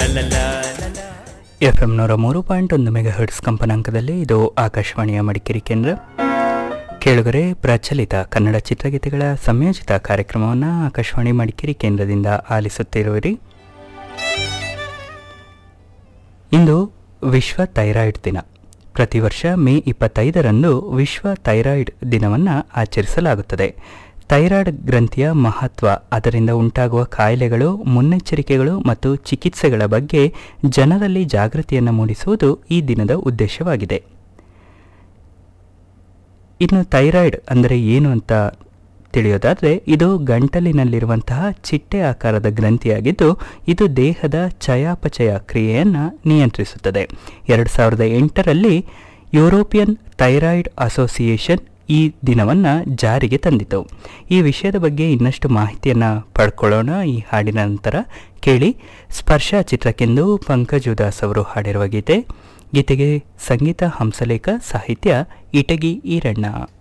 F M ನೂರ ಮೂರು point ಒಂದು ಮೆಗಾ ಹರ್ಟ್ಸ್ ಕಂಪನಾಂಕದಲ್ಲಿ ಇದು ಆಕಾಶವಾಣಿಯ ಮಡಿಕೇರಿ ಕೇಂದ್ರ ಕೇಳುಗರೆ ಪ್ರಚಲಿತ ಕನ್ನಡ ಚಿತ್ರಗೀತೆಗಳ ಸಂಯೋಜಿತ ಕಾರ್ಯಕ್ರಮವನ್ನು ಆಕಾಶವಾಣಿ ಮಡಿಕೇರಿ ಕೇಂದ್ರದಿಂದ ಆಲಿಸುತ್ತಿರುವಿರಿ ಇಂದು ವಿಶ್ವ ಥೈರಾಯ್ಡ್ ದಿನ ಪ್ರತಿ ವರ್ಷ ಮೇ ಇಪ್ಪತ್ತೈದರಂದು ವಿಶ್ವ ಥೈರಾಯ್ಡ್ ದಿನವನ್ನು ಆಚರಿಸಲಾಗುತ್ತದೆ ಥೈರಾಯ್ಡ್ ಗ್ರಂಥಿಯ ಮಹತ್ವ ಅದರಿಂದ ಉಂಟಾಗುವ ಕಾಯಿಲೆಗಳು ಮುನ್ನೆಚ್ಚರಿಕೆಗಳು ಮತ್ತು ಚಿಕಿತ್ಸೆಗಳ ಬಗ್ಗೆ ಜನರಲ್ಲಿ ಜಾಗೃತಿಯನ್ನು ಮೂಡಿಸುವುದು ಈ ದಿನದ ಉದ್ದೇಶವಾಗಿದೆ ಇನ್ನು ಥೈರಾಯ್ಡ್ ಅಂದರೆ ಏನು ಅಂತ ತಿಳಿಯೋದಾದರೆ ಇದು ಗಂಟಲಿನಲ್ಲಿರುವಂತಹ ಚಿಟ್ಟೆ ಆಕಾರದ ಗ್ರಂಥಿಯಾಗಿದ್ದು ಇದು ದೇಹದ ಚಯಾಪಚಯ ಕ್ರಿಯೆಯನ್ನು ನಿಯಂತ್ರಿಸುತ್ತದೆ ಎರಡು ಸಾವಿರದ ಎಂಟರಲ್ಲಿ ಯುರೋಪಿಯನ್ ಥೈರಾಯ್ಡ್ ಅಸೋಸಿಯೇಷನ್ ಈ ದಿನವನ್ನು ಜಾರಿಗೆ ತಂದಿತು ಈ ವಿಷಯದ ಬಗ್ಗೆ ಇನ್ನಷ್ಟು ಮಾಹಿತಿಯನ್ನು ಪಡ್ಕೊಳ್ಳೋಣ ಈ ಹಾಡಿನ ನಂತರ ಕೇಳಿ ಸ್ಪರ್ಶ ಚಿತ್ರಕ್ಕೆಂದು ಪಂಕಜ್ ಉದಾಸ್ ಅವರು ಹಾಡಿರುವ ಗೀತೆ ಗೀತೆಗೆ ಸಂಗೀತ ಹಂಸಲೇಖ ಸಾಹಿತ್ಯ ಇಟಗಿ ಈರಣ್ಣ